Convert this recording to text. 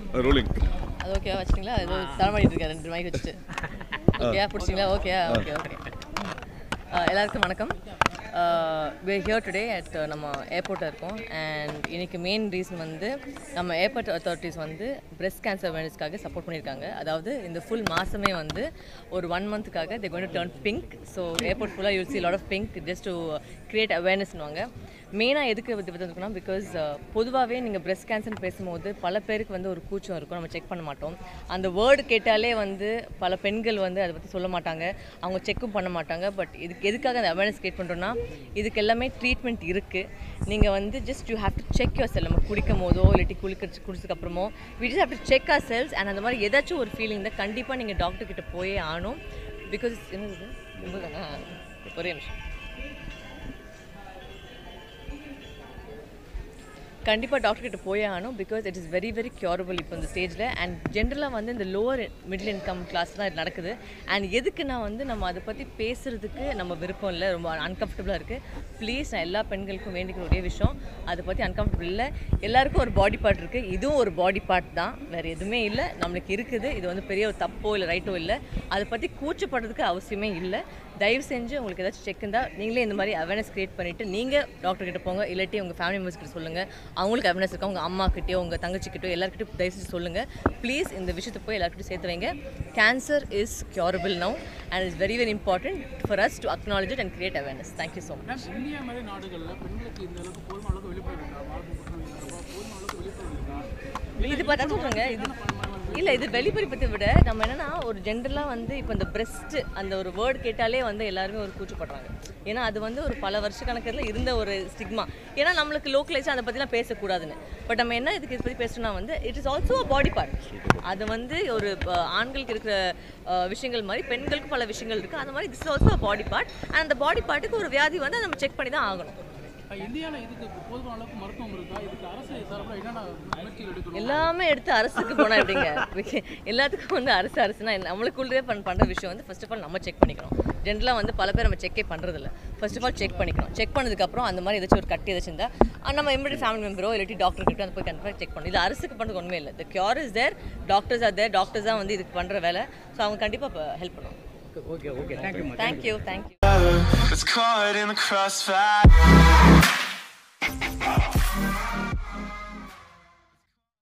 Rolling அது ஓகேவா வச்சிட்டிங்களா அது தலைமாடிட்டு இருக்கேன் ரெண்டு மைக் வச்சுட்டு ஓகேயா பிடிச்சிங்களா ஓகேயா ஓகே ஓகே எல்லாருக்கும் வணக்கம் வே ஹியர் டுடே அட் நம்ம ஏர்போர்ட்டில் இருக்கோம் அண்ட் இன்னைக்கு மெயின் ரீசன் வந்து நம்ம ஏர்போர்ட் அத்தாரிட்டிஸ் வந்து பிரெஸ்ட் கேன்சர் அவேர்னஸ்க்காக சப்போர்ட் பண்ணியிருக்காங்க அதாவது இந்த ஃபுல் மாதமே வந்து ஒரு ஒன் மந்த்துக்காக they going turn pink so airport ஃபுல்லாக you'll see lot of pink just to create அவேர்னஸ்னுவாங்க மெயினாக எதுக்கு இது இருக்குன்னா பிகாஸ் பொதுவாகவே நீங்கள் பிரெஸ்ட் கேன்சர்னு பேசும்போது பல பேருக்கு வந்து ஒரு கூச்சம் இருக்கும் நம்ம செக் பண்ண மாட்டோம் அந்த வேர்டு கேட்டாலே வந்து பல பெண்கள் வந்து அதை பற்றி சொல்ல மாட்டாங்க அவங்க செக்கும் பண்ண மாட்டாங்க பட் இதுக்கு எதுக்காக அந்த அவேர்னஸ் கிரியேட் பண்ணுறோன்னா இதுக்கு எல்லாமே ட்ரீட்மெண்ட் இருக்குது நீங்கள் வந்து just you have to check your cell நம்ம குடிக்கும் போதோ இல்லாட்டி குளிக்க குடிச்சதுக்கப்புறமோ we just have to check our cells and அந்த மாதிரி ஏதாச்சும் ஒரு ஃபீலிங் தான் கண்டிப்பாக நீங்கள் டாக்டர் கிட்ட போயே ஆகணும் பிகாஸ் என்னது இது தானே ஒரே நிமிஷம் கண்டிப்பாக டாக்டர் கிட்ட போயே ஆகணும் because it is very very curable இப்போ இந்த ஸ்டேஜில் அண்ட் ஜென்ரலாக வந்து இந்த லோவர் மிடில் இன்கம் கிளாஸ் தான் இது நடக்குது அண்ட் எதுக்குன்னா வந்து நம்ம அதை பற்றி பேசுகிறதுக்கு நம்ம விருப்பம் இல்லை ரொம்ப அன்கம்ஃபர்டபுளாக இருக்குது ப்ளீஸ் நான் எல்லா பெண்களுக்கும் வேண்டிக்கிற ஒரே விஷயம் அதை பற்றி அன்கம்ஃபர்டபுள் இல்லை எல்லாருக்கும் ஒரு பாடி பார்ட் இருக்குது இதுவும் ஒரு பாடி பார்ட் தான் வேறு எதுவுமே இல்லை நம்மளுக்கு இருக்குது இது வந்து பெரிய ஒரு தப்போ இல்லை ரைட்டோ இல்லை அதை பற்றி கூச்சப்படுறதுக்கு அவசியமே இல்லை தயவு செஞ்சு உங்களுக்கு ஏதாச்சும் செக் இருந்தால் நீங்களே இந்த மாதிரி அவேர்னஸ் கிரியேட் பண்ணிவிட்டு நீங்கள் டாக்டர் கிட்ட போங்க இல்லாட்டி உங்கள் ஃபேமிலி மெம்பர்ஸ் கிட்ட சொல்லுங்கள் அவங்களுக்கு அவேர்னஸ் இருக்கா உங்கள் அம்மா கிட்டயோ உங்கள் தங்கச்சிக்கிட்டயோ எல்லாருக்கிட்டையும் தயவு செஞ்சு சொல்லுங்கள் ப்ளீஸ் இந்த விஷயத்தை போய் எல்லாருக்கிட்டையும் சேர்த்து வைங்க cancer is curable now and it's very very important for us to acknowledge it and create awareness thank you so much ma'am India மாதிரி நாடுகளில் பெண்களுக்கு இந்த அளவுக்கு போதுமான அளவுக்கு விழிப்புணர்வு இருக்கா மார்பு புற்றுநோய் தொடர்பாக போதுமான அளவுக்கு விழிப்புணர்வு இருக்கா இது பார்த்தா சொல்கிறேங்க இது இல்லை இது வெளிப்படைப்பத்தை விட நம்ம என்னன்னா ஒரு ஜென்ரலாக வந்து இப்போ இந்த பிரெஸ்ட் அந்த ஒரு வேர்டு கேட்டாலே வந்து எல்லாருமே ஒரு கூச்சப்படுறாங்க ஏன்னா அது வந்து ஒரு பல வருஷ கணக்கில் இருந்த ஒரு ஸ்டிக்மா ஏன்னா நம்மளுக்கு லோக்கலைஸாக அதை பற்றிலாம் பேசக்கூடாதுன்னு பட் நம்ம என்ன இதுக்கு இதை பற்றி பேசணும்னா வந்து it is also a body part அது வந்து ஒரு அஹ், ஆண்களுக்கு இருக்கிற அஹ், விஷயங்கள் மாதிரி பெண்களுக்கு பல விஷயங்கள் இருக்குது அந்த மாதிரி this also a body part and அந்த பாடி பார்ட்டுக்கு ஒரு வியாதி வந்து நம்ம செக் பண்ணி தான் ஆகணும் இந்தியாவில் இதுக்கு போதுமான அளவுக்கு மருத்துவம் இருக்கா இதுக்கு அரசு தரப்பில் என்னென்ன முயற்சிகள் எடுக்கணும் எல்லாமே எடுத்து அரசுக்கு போனா எப்படிங்க எல்லாத்துக்கும் வந்து அரசு அரசுனா என்ன? நம்மளுக்குள்ளே பண் பண்ணுற விஷயம் வந்து ஃபர்ஸ்ட் ஆஃப் ஆல் நம்ம செக் பண்ணிக்கணும் ஜென்ரலாக வந்து பல பேர் நம்ம செக்கே பண்ணுறதில்ல ஃபர்ஸ்ட் ஆஃப் ஆல் செக் பண்ணிக்கணும் செக் பண்ணதுக்கப்புறம் அந்த மாதிரி ஏதாச்சும் ஒரு கட்டி ஏதாச்சும் இருந்தால் நம்ம இமிடியட் ஃபேமிலி மெம்பரோ இல்லாட்டி டாக்டர் கிட்ட அந்த போய் கண்டிப்பாக செக் பண்ணணும் இது அரசுக்கு பண்ணுறது ஒன்றுமே இல்லை the cure is there doctors are there doctors தான் வந்து இதுக்கு பண்ணுற வேலை ஸோ அவங்க கண்டிப்பாக ஹெல்ப் பண்ணுவாங்க okay okay thank you thank you thank you was caught in the crossfire.